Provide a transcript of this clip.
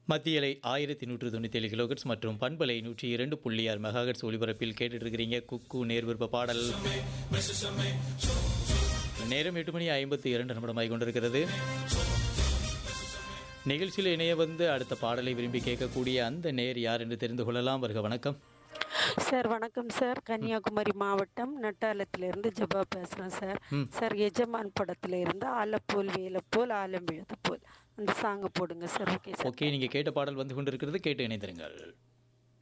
மத்தியலை ஆயிரத்தி நூற்று தொண்ணூற்றி ஏழு கிலோகட்ஸ் மற்றும் பண்பலை நூற்றி இரண்டு புள்ளி ஆறு மெகாகட்ஸ் ஒலிபரப்பில் கேட்டுட்டு இருக்கிறீங்க குக்கு நேர்விருப்ப பாடல் நேரம் எட்டு மணி ஐம்பத்தி இரண்டு நிமிடமாய் கொண்டிருக்கிறது நிகழ்ச்சியில் இணைய வந்து அடுத்த பாடலை விரும்பி கேட்கக்கூடிய அந்த நேர் யார் என்று தெரிந்து கொள்ளலாம் வருக வணக்கம் சார் வணக்கம் சார் கன்னியாகுமரி மாவட்டம் நட்டாலத்திலிருந்து ஜபா பேசுகிறேன் சார் ம். சார் எஜமான் படத்துல இருந்து ஆலப்போல் வேலப்போல் ஆலம் விழுது போல் அந்த சாங்கை போடுங்க சார் ஓகே சார் ஓகே நீங்கள் கேட்ட பாடல் வந்து கொண்டிருக்கிறது கேட்டு இணைந்திருங்கள்